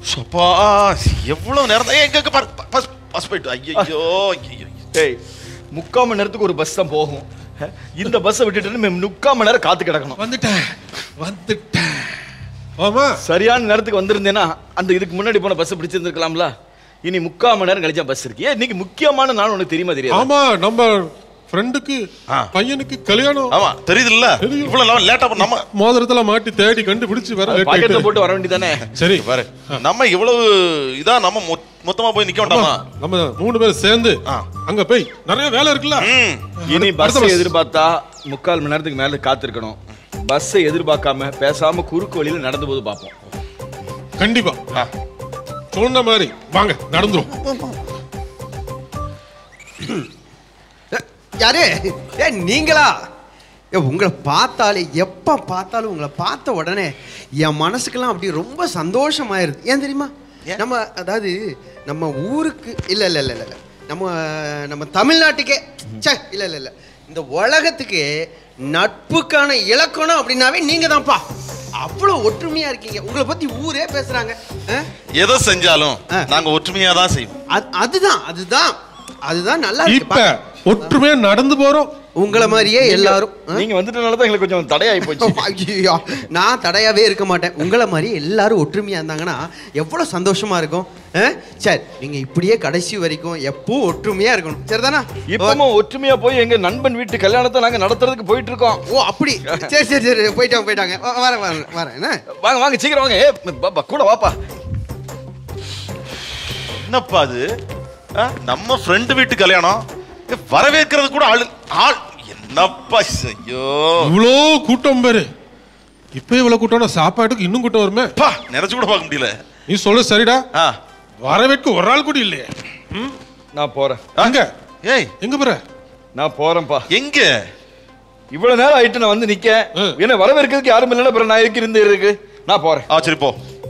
சப்பா எவ்வளவு நேரம் தான் எங்க எங்க பாரு பஸ் பஸ் போயிட்டு ஐயோ ஐயோ டேய் முக்கால் மணி நேரத்துக்கு ஒரு பஸ் தான் போகும் அஹ், இந்த பஸ்ஸை விட்டுட்டு நம்ம முக்கால் மணி நேரம் காத்து கிடக்கணும் வந்துட்டேன் வந்துட்டேன் ஆமா சரியான நேரத்துக்கு வந்திருந்தேன்னா அந்த இதுக்கு முன்னாடி போன பஸ் பிடிச்சிருந்துருக்கலாம்ல இனி முக்கால் மணி நேரம் கழிச்சா பஸ் இருக்கு ஏன் இன்னைக்கு முக்கியமான நாள் உனக்கு தெரியுமா தெரியாது ஆமா நம்ம ஃப்ரெண்டுக்கு ஆ. பையனுக்கு கல்யாணம் ஆமா தெரியுதுல்ல இவ்வளவு நேரம் லேட்டா பண்ண நம்ம மோதிரத்துல மாட்டி தேடி கண்டுபிடிச்சு வர late பாக்கெட்ல ஆயிட்டு. போட்டு வர வேண்டியதானே சரி பாரு நம்ம இவ்வளவு இதா நம்ம மொ- மொத்தமா போய் நிக்க வேண்டாமா நம்ம மூணு பேர் சேர்ந்து ஆ. அங்க போய் நிறைய வேலை இருக்குல்ல ம் இனி அடுத்த பஸ் bus. எதிர்பார்த்தா முக்கால் மணி நேரத்துக்கு மேல காத்திருக்கணும் பஸ்ஸை எதிர்பார்க்காம பேசாம குறுக்கு வழியில நடந்து போது பார்ப்போம் கண்டிப்பா ஆ. சொன்ன மாதிரி வாங்க நடந்துரும் யாரு ஏ நீங்களா ஏ உங்களை பார்த்தாலே எப்போ பார்த்தாலும் உங்களை பார்த்த உடனே என் மனசுக்கெல்லாம் அப்படி ரொம்ப சந்தோஷமாயிருது ஏன் தெரியுமா நம்ம அதாவது நம்ம ஊருக்கு இல்லை இல்லை இல்லை இல்லை நம்ம நம்ம தமிழ்நாட்டுக்கே ச்சே இல்லை இல்லை இல்லை இந்த உலகத்துக்கு நட்புக்கான இலக்கணம் அப்படின்னாவே நீங்க தான்ப்பா அவ்வளோ ஒற்றுமையா இருக்கீங்க உங்களை பத்தி ஊரே பேசுறாங்க ஆ? எதை செஞ்சாலும் ஆ. நாங்க ஒற்றுமையா தான் செய்வோம் அது- அதுதான் அதுதான் அதுதான் நல்லா இருக்கு இப்ப ஒற்றுமையா நடந்து போறோம் உங்களை மாதிரியே எல்லாரும் ஆ? நீங்க வந்துட்டனால தான் எங்களுக்கு கொஞ்சம் தடையாயி போச்சு ஐயோ, நான் தடையாவே இருக்க மாட்டேன் உங்களை மாதிரி எல்லாரும் ஒற்றுமையா இருந்தாங்கன்னா எவ்வளவு சந்தோஷமா இருக்கும் ஆ? சரி நீங்க இப்படியே கடைசி வரைக்கும் எப்பவும் ஒற்றுமையா இருக்கணும் சரிதானா இப்பவும் ஒற்றுமையா போய் எங்க நண்பன் வீட்டு கல்யாணத்தை நாங்க நடத்துறதுக்கு போயிட்டு இருக்கோம் ஓ அப்படி சரி சரி சரி போயிட்டாங்க போயிட்டாங்க வ- வரேன் வரேன் வரேன் என்ன வாங்க வாங்க சீக்கிரம் வாங்க ஏ பாப்பா கூட வாப்பா என்னப்பா அது ஆ, நம்ம ஃப்ரெண்டு வீட்டு கல்யாணம் இங்க வரவேற்கிறது கூட ஆள் ஆள் என்னப்பா ஐயோ இவ்வளோ கூட்டம் பாரு இப்ப இவ்வளவு கூட்டம்னா சாப்பாட்டுக்கு இன்னும் கூட்டம் வருமே பா நினைச்சு கூட பார்க்க முடியல நீ சொல்ல சரிடா ஆ வரவேற்க ஒரு ஆள் கூட இல்லையே ம்? நான் போறேன் எங்க ஏய் எங்க போற நான் போறேன்ப்பா எங்க இவ்வளவு நேரம் ஆயிட்டு நான் வந்து நிக்க ம். என்ன வரவேற்கிறதுக்கு யாரும் இல்லைன்னா அப்புறம் நான் இருக்கு இருந்து இருக்கு நான் போறேன் ஆ சரி போ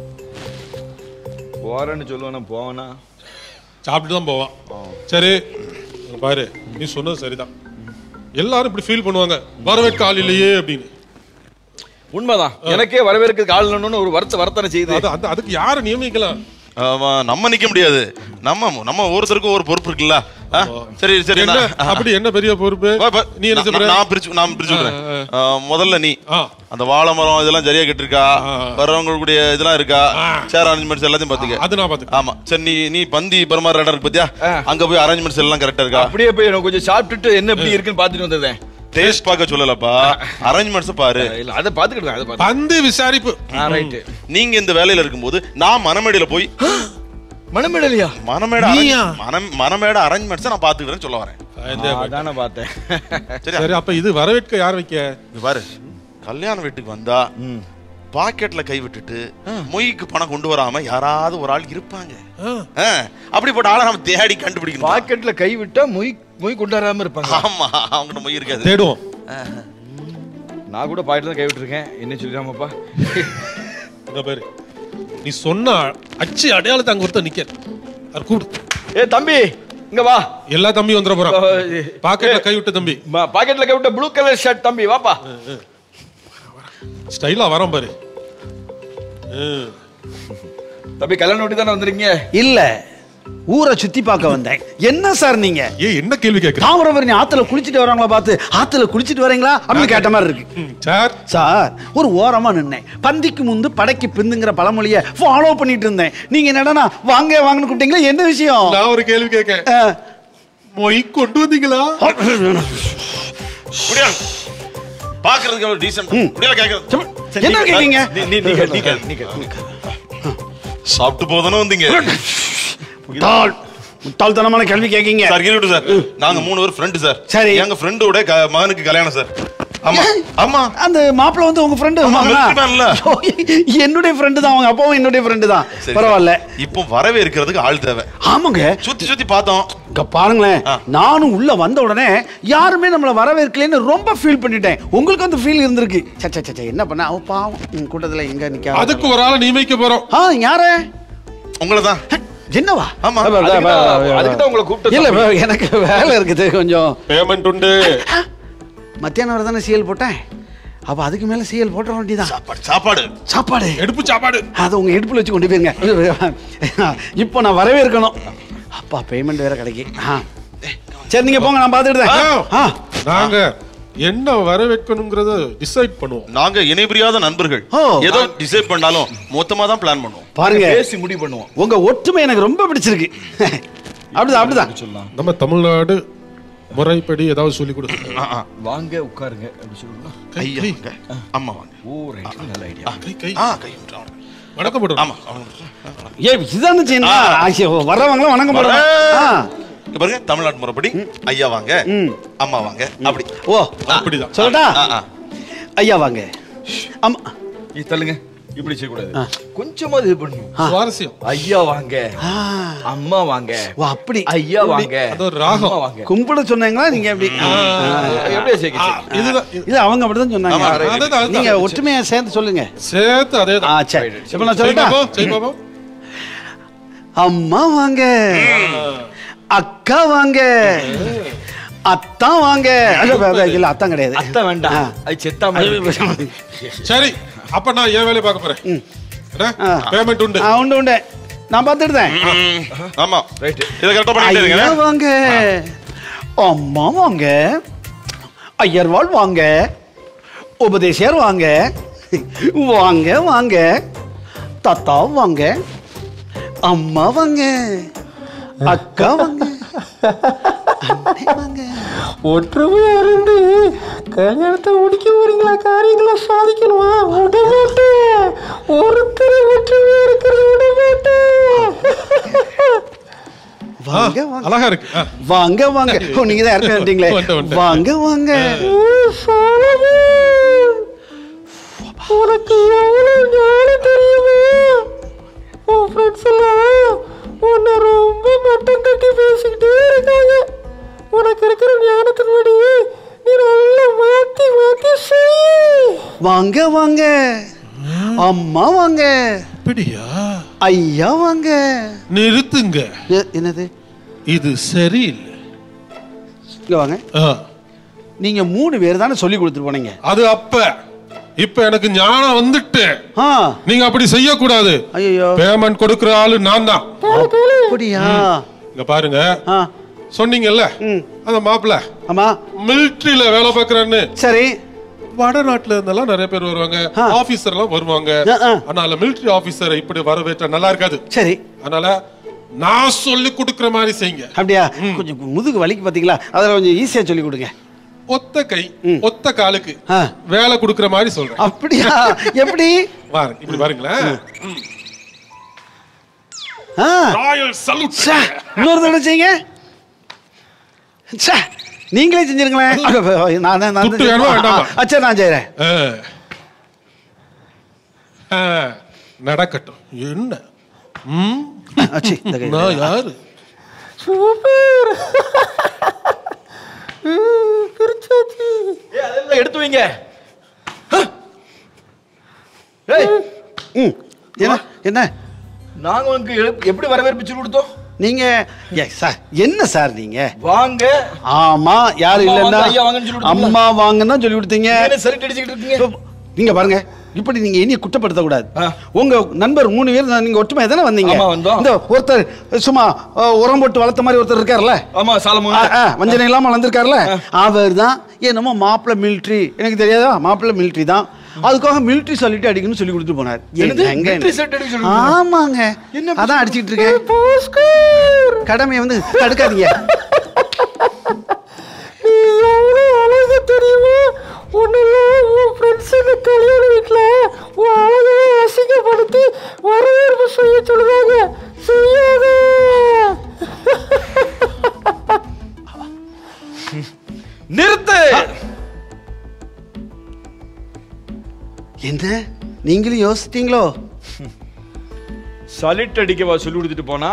போறேன்னு சொல்லுவேன் நான் போவேனா சாப்பிட்டு தான் போவான் சரி இங்க பாரு நீ சொன்னது சரிதான் எல்லாரும் இப்படி ஃபீல் பண்ணுவாங்க வரவேற்க ஆள் இல்லையே அப்படின்னு உண்மைதான் எனக்கே வரவேற்கிறதுக்கு ஆள் இல்லைன்னு ஒரு வருத்த வர்த்தனை செய்யுது அது அது- அதுக்கு யாரை நியமிக்கலாம் ஆமா நம்ம நிக்க முடியாது நம்ம நம்ம ஒவ்வொருத்தருக்கும் ஒரு பொறுப்பு இருக்குல்ல ஆ? சரி சரி என்ன நான்- ஆ, அப்படி என்ன பெரிய பொறுப்பு வா, வா. நீ என்ன நான்- சொல்ற நான் பிரிச்சு நான் பிரிச்சு விடுறேன் ஆ, ஆ, முதல்ல நீ ஆ. அந்த வாழை மரம் இதெல்லாம் சரியா கட்டிருக்கா ஆ. வர்றவங்களுடைய இதெல்லாம் இருக்கா ஆ. சேர் அரேஞ்ச்மெண்ட்ஸ் எல்லாத்தையும் பாத்துக்க அது நான் பாத்துக்கிறேன் ஆமா சரி நீ நீ பந்தி பரிமாற இடம் இருக்கு பாத்தியா ஆ. அங்க போய் அரேஞ்ச்மெண்ட்ஸ் எல்லாம் கரெக்டா இருக்கா அப்படியே போய் எனக்கு கொஞ்சம் சாப்பிட்டுட்டு என்ன எப்படி இருக்குன்னு பாத்துட்டு வந்துடுறேன் டேஸ்ட் பார்க்க சொல்லலப்பா அரேஞ்ச்மெண்ட்ஸ் பாரு இல்ல அதை பாத்துக்கிட்டேன் அதை பாத்து பந்து விசாரிப்பு ரைட்டு நீங்க இந்த வேலையில இருக்கும்போது நான் மனமேடையில போய் மனமிடலையா மனமேடை நீயா? arrange- மனம் மனமேடை அரேஞ்ச்மெண்ட்ஸ் நான் பாத்துக்கிறேன்னு சொல்ல வரேன் அதானே பார்த்தேன் சரியா சரி அப்ப இது வரவேற்க யார் வைக்க இங்க பாரு கல்யாண வீட்டுக்கு வந்தா பாக்கெட்ல கை விட்டுட்டு மொய்க்கு பணம் கொண்டு வராம யாராவது ஒரு ஆள் இருப்பாங்க ஆ. ஆ, அப்படிப்பட்ட ஆளை நம்ம தேடி கண்டுபிடிக்கணும் பாக்கெட்ல கை விட்டா மொய் மொய் கொண்டாடாம இருப்பாங்க ஆமா அவங்ககிட்ட மொய் இருக்காது தேடுவோம் நான் கூட பாக்கெட்ல தான் கை விட்டுருக்கேன் என்ன சொல்லிடாமப்பா இந்த பாரு நீ சொன்ன அச்சு அடையாளத்தை அங்க ஒருத்தர் நிக்க அது கூப்பிடு ஏ தம்பி இங்க வா எல்லா தம்பியும் வந்துட போறான் பாக்கெட்ல கை விட்ட தம்பி ம- பாக்கெட்ல கை விட்ட ப்ளூ கலர் ஷர்ட் தம்பி வாப்பா ஸ்டைலா வரோம் பாரு ம். தம்பி கல்யாணம் ஒட்டி தானே வந்திருக்கீங்க இல்ல ஊரை சுத்தி பார்க்க வந்தேன் என்ன சார் நீங்க ஏய் என்ன கேள்வி கேட்கற தாமிரபரணி ஆத்துல குளிச்சிட்டு வராங்களா பார்த்து ஆத்துல குளிச்சிட்டு வரீங்களா அப்படின்னு கேட்ட மாதிரி இருக்கு ம், சார் சார் ஒரு ஓரமா நின்னேன் பந்திக்கு முந்து படைக்கு பிந்துங்கிற பழமொழியை ஃபாலோ பண்ணிட்டு இருந்தேன் நீங்க என்னடா வாங்க வாங்கன்னு கூப்பிட்டீங்களா என்ன விஷயம் நான் ஒரு கேள்வி கேட்க ஆ, மொய் கொண்டு வந்தீங்களா குடியா பாக்குறதுக்கு எவ்வளவு டீசென்ட் குடியா கேக்குறது சரி, என்ன கேக்கீங்க நீ நீ நீ கேளு, நீ கேளு, நீ கேளு, நீ கேளு. சாப்பிட்டு போதானே வந்தீங்க முட்டாள் முட்டாள்தனமான கேள்வி கேக்கீங்க சார் இருக்கட்டும் சார் நாங்க மூணு பேர் ஃப்ரெண்டு சார் சரி. எங்க ஃப்ரெண்டோட மகனுக்கு கல்யாணம் சார் ஆமா ஆமா அந்த மாப்பிள்ள வந்து உங்க ஃப்ரெண்டு ஆமா, military man ல. என்னுடைய ஃப்ரெண்டு தான் அவங்க அப்பாவும் என்னுடைய ஃப்ரெண்டு தான் சரி, பரவாயில்ல இப்போ வரவேற்கிறதுக்கு ஆள் தேவை ஆமாங்க சுத்தி சுத்தி பார்த்தோம் இங்க பாருங்களேன் ஆ. நானும் உள்ள வந்த உடனே யாருமே நம்மள வரவேற்கலைன்னு ரொம்ப ஃபீல் பண்ணிட்டேன் உங்களுக்கு அந்த ஃபீல் இருந்திருக்கு சே சே, சே சே, என்ன பண்ண அவ பாவம் உம், கூட்டத்துல எங்க நிக்க அதுக்கு ஒரு ஆளை நியமிக்க போறோம் ஆ யாரு உங்களை தான் என்னவா ஆமா அதுக்கு தான் அதுக்கு தான் உங்களை கூப்பிட்டு இல்ல இப்ப எனக்கு வேலை இருக்குது கொஞ்சம் பேமெண்ட் உண்டு மத்தியானம் வரை தானே சீல் போட்டேன் அப்ப அதுக்கு மேல சீரியல் போட்டுற வேண்டியதான் சாப்பாடு சாப்பாடு சாப்பாடு எடுப்பு சாப்பாடு அதை உங்க இடுப்புல வச்சு கொண்டு போயிருங்க இப்போ நான் வரவே இருக்கணும் அப்பா பேமெண்ட் வேற கிடைக்கும் ஆ. சரி நீங்க போங்க நான் பார்த்துக்கிட்டேன் ஆ நாங்க என்ன வரவேற்கணுங்கிறத டிசைட் பண்ணுவோம் நாங்க இணைபிரியாத நண்பர்கள் ஓ. ஏதோ டிசைட் பண்ணாலும் மொத்தமா தான் பிளான் பண்ணுவோம் பாருங்க பேசி முடிவு பண்ணுவோம் உங்க ஒற்றுமை எனக்கு ரொம்ப பிடிச்சிருக்கு அப்படிதான் அப்படிதான் சொல்லலாம் நம்ம தமிழ்நாடு முறைப்படி ஏதாவது சொல்லி கொடு ஆ, ஆ. வாங்க உட்காருங்க அப்படி சொல்லலாம் கை, ஐயா கை. வாங்க. அம்மா வாங்க ஓ ரைட் நல்ல ஐடியா ஆ, கை, கை. ஆ கை விட்டுறேன் அவனுக்கு. வணக்கம் போடுறோம். ஆமா அவனுக்கு. ஏ இதானே செய்யணும் வர்றவங்களாம் வணக்கம் போடுறேன் ஆ. இங்க பாருங்க தமிழ்நாட்டு முறைப்படி ஐயா வாங்க ம். அம்மா வாங்க அப்படி ஓ அப்படிதான் சொல்லட்டா ஆ, ஆ. ஐயா வாங்க ஆமா இது தள்ளுங்க இப்படி செய்யக்கூடாது கொஞ்சமா இது பண்ணணும் சுவாரஸ்யம் ஐயா வாங்க ஆ. அம்மா வாங்க ஓ அப்படி ஐயா வாங்க அது ஒரு ராகம். அம்மா வாங்க கும்பிட சொன்னீங்களா நீங்க எப்படி எப்படியா சேர்க்க இதுதான் இது- இது அவங்க அப்படிதான் சொன்னாங்க ஆமா, right. அதுதான், அதுதான். நீங்க ஒற்றுமையா சேர்ந்து சொல்லுங்க சேர்த்து அதே ஆ சரி இப்ப நான் சொல்லட்டா பாப்போம் அம்மா வாங்க அக்கா வாங்க அத்தான் வாங்க அல்ல, வே- வே- இல்ல அத்தான் கிடையாது அத்தை வேண்டாம் ஆ. அது செத்தா மாதிரி சரி அப்ப நான் என் வேலையை பார்க்க போறேன் ஆ. பேமெண்ட் உண்டு ஆ, உண்டு உண்டு நான் பார்த்துடுதேன் ம், ஆமா ரைட் இதை கரெக்டா பண்ணிட்டே ஐயா இருங்க வாங்க அம்மா வாங்க ஐயர்வாள் வாங்க உபதேசியார் வாங்க வாங்க வாங்க தாத்தா வாங்க அம்மா வாங்க அக்கா வாங்க அண்ணே வாங்க ஒற்றுமையா இருந்து கல்யாணத்தை முடிக்க போறீங்களா காரியங்களை சாதிக்கணுமா விட மாட்டேன் ஒருத்தர் ஒற்றுமையா இருக்கிறது விட மாட்டேன் வாங்க வாங்க அழகா இருக்கு ஆ. வாங்க வாங்க ஓ நீங்க தான் இறக்க வேண்டீங்களே வந்துட்டேன், வந்துட்டேன். வாங்க வாங்க சாலமன், உனக்கு எவ்வளவு ஞானம் தெரியுமா உன் ஃப்ரெண்ட்ஸ் எல்லாம் உன்னை ரொம்ப மட்டம் தட்டி பேசிக்கிட்டே இருக்காங்க உனக்கு இருக்கிற ஞானத்தின்படி நீ நல்லா மாத்தி மாத்தி செய் வாங்க வாங்க அம்மா வாங்க அப்படியா ஐயா வாங்க நிறுத்துங்க எ- என்னது இது சரியில்லை இங்க வாங்க ஆ. நீங்க மூணு பேர் தானே சொல்லி கொடுத்துட்டு போனீங்க அது அப்ப இப்ப எனக்கு ஞானம் வந்துட்டு ஆ நீங்க அப்படி செய்யக்கூடாது ஐயோ பேமெண்ட் கொடுக்கிற ஆளு நான் தான் அப்படியா இங்க பாருங்க ஆ சொன்னீங்கல்ல அந்த மாப்பிள்ள ஆமா மிலிட்டரியில வேலை பார்க்கறேன்னு சரி வடநாட்டுல இருந்தெல்லாம் நிறைய பேர் வருவாங்க ஆ. ஆபீசர் எல்லாம் வருவாங்க ஆ, ஆ. அதனால மிலிட்டரி ஆபீசரை இப்படி வரவேற்ற நல்லா இருக்காது சரி அதனால நான் சொல்லி கொடுக்கிற மாதிரி செய்யுங்க அப்படியா கொஞ்சம் முதுகு வலிக்கு பாத்தீங்களா அதில் கொஞ்சம் ஈஸியா சொல்லி கொடுங்க ஒத்த கை ஒத்த காலுக்கு ஆ. வேலை கொடுக்கிற மாதிரி சொல்றேன் அப்படியா எப்படி பாருங்க இப்படி பாருங்களேன் ஆ ராயல் சல்யூட் ச்சே, இன்னொரு தடவை செய்யுங்க ச்சே, நீங்களே செஞ்சிருங்களேன் அட, நான் தான், நான் தான் துட்டு வேணுமா, வேண்டாமா? ஆ, சரி நான் செய்றேன் நடக்கட்டும் என்ன ம்? ஆ, சீ, இந்த கை. நான் யாரு சூப்பர் பிரிச்சாச்சு ஏய், அதெல்லாம் எடுத்து வைங்க ஏய் ம், என்ன என்ன நாங்க உனக்கு எப்- எப்படி வரவேற்பு சொல்லி கொடுத்தோம் நீங்க ஏ, சார் என்ன சார் நீங்க வாங்க ஆமா யாரும் அம்மா இல்லைன்னா வாங்க, ஐயா வாங்கன்னு சொல்லி கொடுத்தீங்களா? அம்மா வாங்கன்னு தான் சொல்லி கொடுத்தீங்க என்ன சரி அடிச்சுக்கிட்டு இருக்கீங்க நீங்க பாருங்க இப்படி நீங்க இனிய குற்றப்படுத்த கூடாது ஆ. உங்க நண்பர் மூணு பேர் தான் நீங்க ஒற்றுமை தானே வந்தீங்க ஆமா, வந்தோம். இந்த ஒருத்தர் சும்மா அஹ், உரம் போட்டு வளர்த்த மாதிரி ஒருத்தர் இருக்கார்ல ஆமா சாலமோன் ஆ, ஆ, வஞ்சனை இல்லாம வளர்ந்துருக்காருல அவர் தான் என்னமோ மாப்பிள்ள மிலிட்ரி எனக்கு தெரியாதா மாப்பிள்ள மிலிட்ரி தான் அதுக்காக மிலிட்ரி சொல்லிட்டு அடிக்கணும்னு சொல்லி கொடுத்து போனார் என்னது? என்னங்க? military shirt அடிக்க சொல்லி கொடுத்தாரா? ஆமாங்க என்ன அதான் அடிச்சிட்டு இருக்கேன் பாஸ்கர் கடமையை வந்து தடுக்காதீங்க நீ எவ்வளவு அழகு தெரியுமா உன்னெல்லாம் உன் ஃப்ரெண்ட்ஸ் கல்யாண வீட்டுல உன் அழகை அசிங்கப்படுத்தி வரவேற்பு செய்ய சொல்லுவாங்க செய்யாத நிறுத்து என்ன நீங்களும் யோசித்தீங்களோ சலிட் அடிக்கவா சொல்லி கொடுத்துட்டு போனா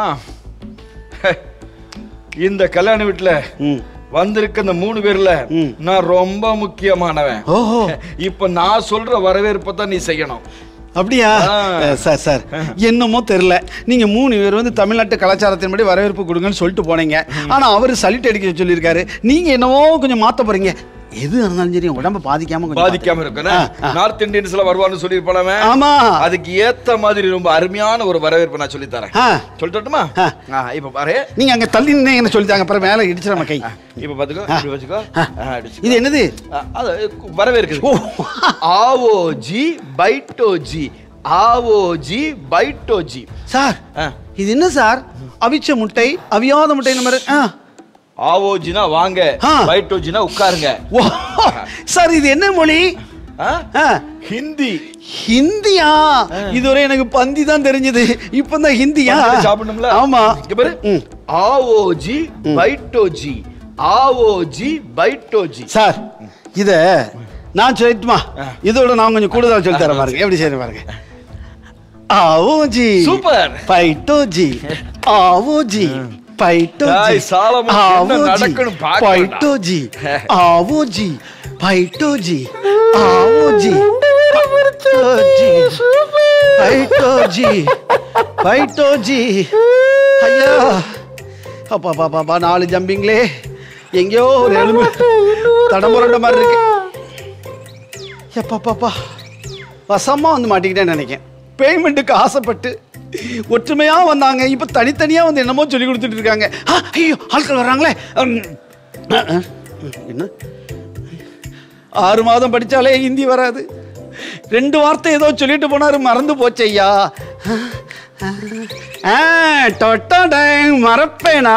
இந்த கல்யாண வீட்டுல ம் வந்திருக்க இந்த மூணு பேர்ல ம். நான் ரொம்ப முக்கியமானவன் ஓஹோ இப்ப நான் சொல்ற வரவேற்பை தான் நீ செய்யணும் அப்படியா ஆ. அஹ், சார் சார் என்னமோ தெரியல நீங்க மூணு பேர் வந்து தமிழ்நாட்டு கலாச்சாரத்தின்படி வரவேற்பு கொடுங்கன்னு சொல்லிட்டு போனீங்க ஆனா அவர் சலிட் அடிக்க சொல்லியிருக்காரு நீங்க என்னவோ கொஞ்சம் மாத்த போறீங்க எது இருந்தாலும் சரி உடம்ப பாதிக்காம கொஞ்சம் பாதிக்காம இருக்கணும் ஆ, ஆ. நார்த் இந்தியன்ஸ்ல வருவான்னு சொல்லியிருப்பானே ஆமா அதுக்கு ஏத்த மாதிரி ரொம்ப அருமையான ஒரு வரவேற்பு நான் சொல்லி தரேன் ஆ. சொல்லிட்டுமா ஆ. இப்ப பாரு நீங்க அங்க தள்ளி நின்னு என்ன சொல்லிட்டாங்க அப்புறம் மேல இடிச்சிட நம்ம கை இப்ப பாத்துக்கோ ஆ. இப்படி வச்சுக்கோ ஆ. ஆ, அடிச்சுக்கோ. இது என்னது ஆ, அது வரவேற்குது ஓ. ஆவோ ஜி பைட்டோ ஜி ஆவோ ஜி பைட்டோ ஜி சார் ஆ. இது என்ன சார் அவிச்ச முட்டை அவியாத முட்டை இந்த மாதிரி ஆ. ஆவோஜினா வாங்க ஆ. பைட்டோஜினா உட்காருங்க ஓ சார் இது என்ன மொழி ஆ? ஆ. ஹிந்தி ஹிந்தியா இதுவரை எனக்கு பந்தி தான் தெரிஞ்சது இப்பதான் ஹிந்தியா பந்தியில சாப்பிடணும்ல ஆமா இங்க பாரு ம். ஆவோஜி பைட்டோஜி ஆவோஜி பைட்டோஜி சார் இத நான் சொல்லட்டுமா இதோட நான் கொஞ்சம் கூடுதலா சொல்லி தரேன் பாருங்க எப்படி செய்யறேன் பாருங்க ஆவோ ஜி சூப்பர். பைட்டோ ஜி ஆவோ ஜி பைட்டோ ஜி டேய், சாலமன், என்ன ஆவோ ஜி நடக்குன்னு பார்க்கணும்டா. பைட்டோ ஜி ஆவோ ஜி பைட்டோ ஜி ஆவோ ஜி பைட்டோ ஜி பைட்டோ ஜி பைட்டோ ஜி ஐயா அப்பா பா பாப்பா நாலு ஜம்பிங்களே எங்கேயோ ஒரு எலும்பு தடம்புரண்ட மாதிரி இருக்கு எப்பா பாப்பா வசமா வந்து மாட்டிக்கிட்டேன்னு நினைக்கிறேன் பேமெண்ட்டுக்கு ஆசைப்பட்டு ஒற்றுமையா வந்தாங்க இப்ப தனித்தனியா வந்து என்னமோ சொல்லி கொடுத்துட்டு இருக்காங்க ஆ, ஐயோ ஆட்கள் வர்றாங்களே உம், அஹ், அஹ், என்ன ஆறு மாதம் படிச்சாலே ஹிந்தி வராது ரெண்டு வார்த்தை ஏதோ சொல்லிட்டு போனாரு மறந்து போச்சு ஐயா ஆ, டொட்டடங், மறப்பேனா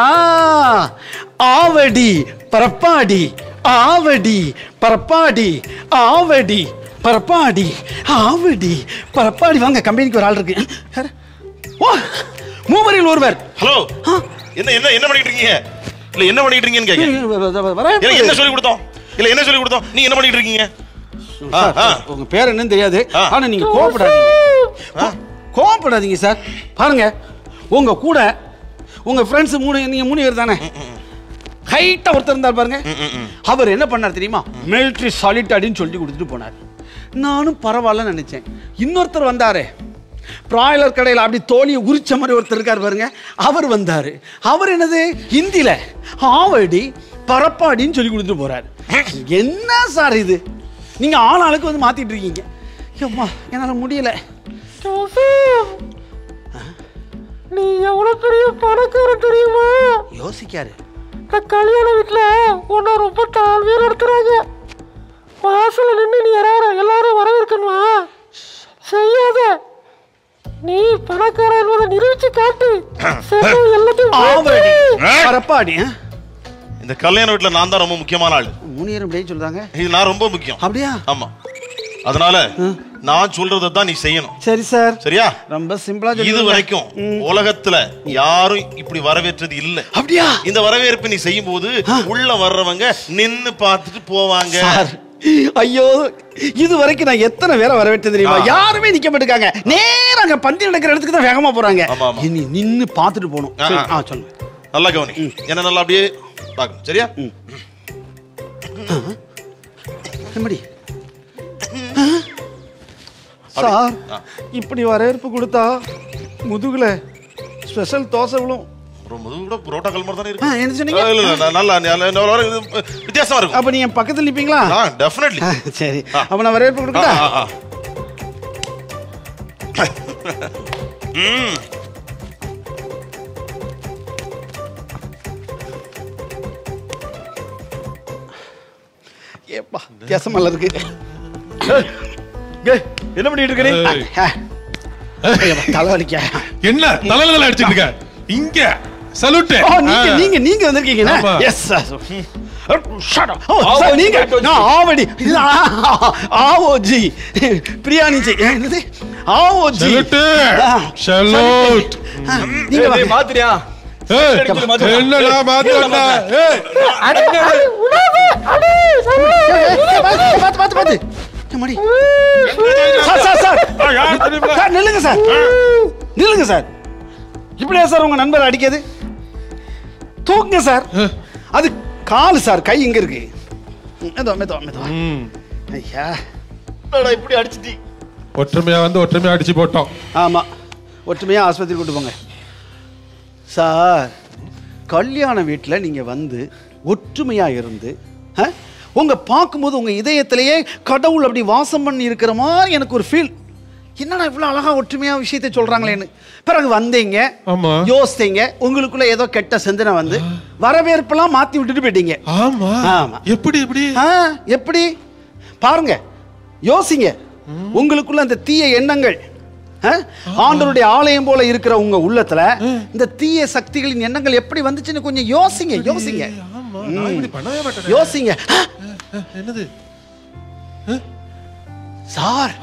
ஆவடி பரப்பாடி ஆவடி பரப்பாடி ஆவடி பரப்பாடி ஆவடி பரப்பாடி வாங்க கம்பெனிக்கு ஒரு ஆள் இருக்கு யாரு? ஓ மூவரில் ஒருவர் ஹலோ என்ன என்ன என்ன பண்ணிட்டு இருக்கீங்க இல்ல என்ன பண்ணிட்டு இருக்கீங்கன்னு கேட்க வரேன். எனக்கு என்ன சொல்லி கொடுத்தோம் இல்ல என்ன சொல்லி கொடுத்தோம் நீங்க என்ன பண்ணிட்டு இருக்கீங்க ஆ, ஆ. உங்க பேர் என்னன்னு தெரியாது ஆ. ஆனா நீங்க கோவப்படாதீங்க கோ- கோவப்படாதீங்க சார் பாருங்க உங்க கூட உங்க ஃப்ரெண்ட்ஸ் மூணு நீங்க மூணு பேர் தானே ஹைட்டா ஒருத்தர் இருந்தார் பாருங்க அவர் என்ன பண்ணார் தெரியுமா மிலிட்ரி சாலிட்டாடின்னு சொல்லி கொடுத்துட்டு போனார் நானும் பரவாயில்ல நினைச்சேன் இன்னொருத்தர் வந்தாரே பிராய்லர் கடையில் அப்படி தோலியை உரிச்ச மாதிரி ஒருத்தர் இருக்கார் பாருங்க அவர் வந்தாரு அவர் என்னது ஹிந்தில ஆவடி பரப்பாடின்னு சொல்லி கொடுத்துட்டு போறாரு என்ன சார் இது நீங்க ஆள் ஆளுக்கு வந்து மாத்திட்டு இருக்கீங்க அம்மா என்னால முடியல ஜோசப் நீ எவ்வளவு பெரிய பணக்காரன் தெரியுமா யோசிக்காரு இந்த கல்யாண வீட்டுல உன்னை ரொம்ப தாழ்மையா நடத்துறாங்க வாசல்ல நின்று நீ யாராவது எல்லாரும் வரவேற்கணுமா செய்யாத நீ பணக்காரன் என்பதை நிரூபிச்சு காட்டு சரி, எல்லாத்தையும் ஆவடி மாத்து. பரப்பாடி ஆ? இந்த கல்யாண வீட்டுல நான் தான் ரொம்ப முக்கியமான ஆள் மூணு பேரும் இப்படியே சொல்றாங்க இது நான் ரொம்ப முக்கியம் அப்படியா ஆமா அதனால நான் சொல்றதை தான் நீ செய்யணும் சரி சார் சரியா ரொம்ப சிம்பிளா இது சொல்லி வரைக்கும் உலகத்துல யாரும் இப்படி வரவேற்றது இல்ல அப்படியா இந்த வரவேற்பு நீ செய்யும் போது உள்ள வர்றவங்க நின்னு பார்த்துட்டு போவாங்க சார் ஐயோ இது வரைக்கும் நான் எத்தனை பேரை வரவேற்று தெரியுமா ஆ. யாருமே நிக்க மாட்டுக்காங்க நேரா அங்க பந்தி நடக்கிற இடத்துக்கு தான் வேகமா போறாங்க ஆமா, ஆமா. இனி நின்னு பார்த்துட்டு போகணும் ஆ, சரி, ஆ. ஆ சொல்லுங்க நல்லா கவனி என்ன நல்லா அப்படியே பார்க்கணும் சரியா எப்படி சார் இப்படி வரவேற்பு கொடுத்தா முதுகுல ஸ்பெஷல் தோசை விழும் ஒரு முதுகு கூட புரோட்டோகால் மாதிரி தானே ஆ, இருக்கு என்ன சொன்னீங்க இல்ல, இல்ல, இல்ல, நல்லா நல்ல- நல்ல ஒரு இது வித்தியாசமா இருக்கும் அப்ப நீங்க பக்கத்துல நிப்பீங்களா ஆ டெஃபினெட்லி ஆ, சரி அப்ப நான் வரவேற்பு கொடுக்கட்டா ம் ஏப்பா வித்தியாசமல்ல இருக்கு ஏய், என்ன பண்ணிட்டு இருக்க நீ ஏய், ஆ. தலைவலிக்க என்ன தலையில அடிச்சிட்டு இருக்க இங்க சல்யூட் ஓ நீங்க நீங்க நீங்க வந்திருக்கீங்கண்ணா ஆமா. எஸ் சார் ஷட் அப் ஓ சார் நீங்க நான் ஆவடி இது ஆ- ஆவோஜி பிரியாணி ஜி என்னது ஆவோஜி சல்யூட் ஆ. சல்யூட் ஆ, நீங்க ஏய், வாங்க. டேய், மாத்துறியா ஏய் அடிக்கடி மாத்து. என்னடா மாத்தி வந்தா ஏய் அடே, உணவு, அடே, சரி. ஏய், ஏய், பாத்து பாத்து பாத்து பாத்து ஏய், மடி சார் சார் சார் சார் நில்லுங்க சார் நில்லுங்க சார் இப்படியா சார் உங்க நண்பர் அடிக்கிறது தூக்குங்க சார் அது கால் சார் கை இங்க இருக்கு மெதுவா மெதுவா மெதுவா ம். ஐயா என்னடா இப்படி அடிச்சிட்டி ஒற்றுமையா வந்து ஒற்றுமையா அடிச்சு போட்டோம் ஆமா ஒற்றுமையா ஆஸ்பத்திரி கூட்டு போங்க சார் கல்யாண வீட்டில் நீங்க வந்து ஒற்றுமையா இருந்து ஆ, உங்க பார்க்கும்போது உங்க இதயத்திலேயே கடவுள் அப்படி வாசம் பண்ணி இருக்கிற மாதிரி எனக்கு ஒரு ஃபீல் என்னடா இவ்வளவு அழகா ஒற்றுமையா விஷயத்தை சொல்றாங்களேன்னு பிறகு வந்தீங்க ஆமா. யோசித்தீங்க உங்களுக்குள்ள ஏதோ கெட்ட சிந்தனை வந்து வரவேற்பெல்லாம் மாத்தி விட்டுட்டு போயிட்டீங்க ஆமா ஆமா. எப்படி எப்படி ஆ, எப்படி பாருங்க யோசிங்க உங்களுக்குள்ள அந்த தீய எண்ணங்கள் ஆ? ஆண்டவருடைய ஆலயம் போல இருக்கிற உங்க உள்ளத்துல இந்த தீய சக்திகளின் எண்ணங்கள் எப்படி வந்துச்சுன்னு கொஞ்சம் யோசிங்க யோசிங்க ஆமா நான் இப்படி பண்ணவே மாட்டேன் யோசிங்க ஆ, என்னது சார்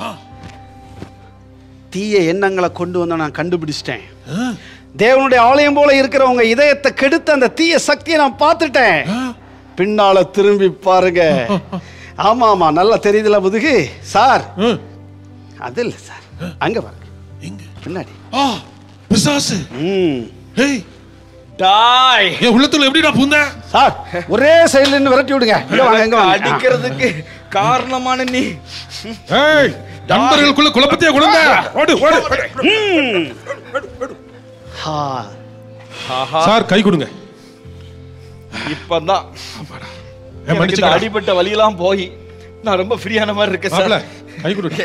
தீய எண்ணங்களை கொண்டு வந்து நான் கண்டுபிடிச்சிட்டேன் தேவனுடைய ஆலயம் போல இருக்கிற உங்க இதயத்தை கெடுத்த அந்த தீய சக்தியை நான் பார்த்துட்டேன் பின்னால திரும்பி பாருங்க ஆமா ஆமா நல்லா தெரியுதுல முதுகு சார் ம். அது இல்ல சார் அங்க பாருங்க எங்க பின்னாடி ஆ பிசாசு ம் ஏய் டாய் என் உள்ளத்துல எப்படிடா பூந்த சார் ஒரே சைடுல இருந்து விரட்டி விடுங்க இங்க வாங்க இங்க வாங்க அடிக்கிறதுக்கு காரணமான நீ ஏய் நண்பர்களுக்குள்ள குழப்பத்தையே குழந்தை ஓடு ஓடு ஆ, சார் கை கொடுங்க இப்பதான் ஏன் எனக்கு இந்த மன்னிச்சுக்கடா. அடிபட்ட வலியெல்லாம் போய் நான் ரொம்ப ஃப்ரீயான மாதிரி இருக்கேன் மாப்ள, சார் கை கொடுங்க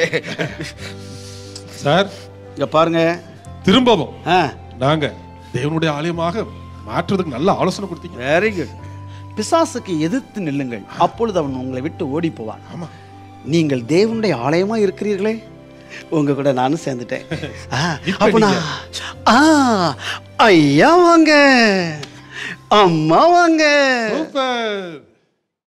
சார் இங்க பாருங்க திரும்பவும் ஆ நாங்க தேவனுடைய ஆலயமாக மாற்றுறதுக்கு நல்ல ஆலோசனை கொடுத்தீங்க வெரி குட் பிசாசுக்கு எதிர்த்து நில்லுங்கள் அப்பொழுது அவன் உங்களை விட்டு ஓடி போவான் ஆமா நீங்கள் தேவனுடைய ஆலயமா இருக்கிறீர்களே உங்க கூட நானும் சேர்ந்துட்டேன் ஆ, இப்ப அப்ப நான் ஆ ஐயா வாங்க அம்மா வாங்க சூப்பர்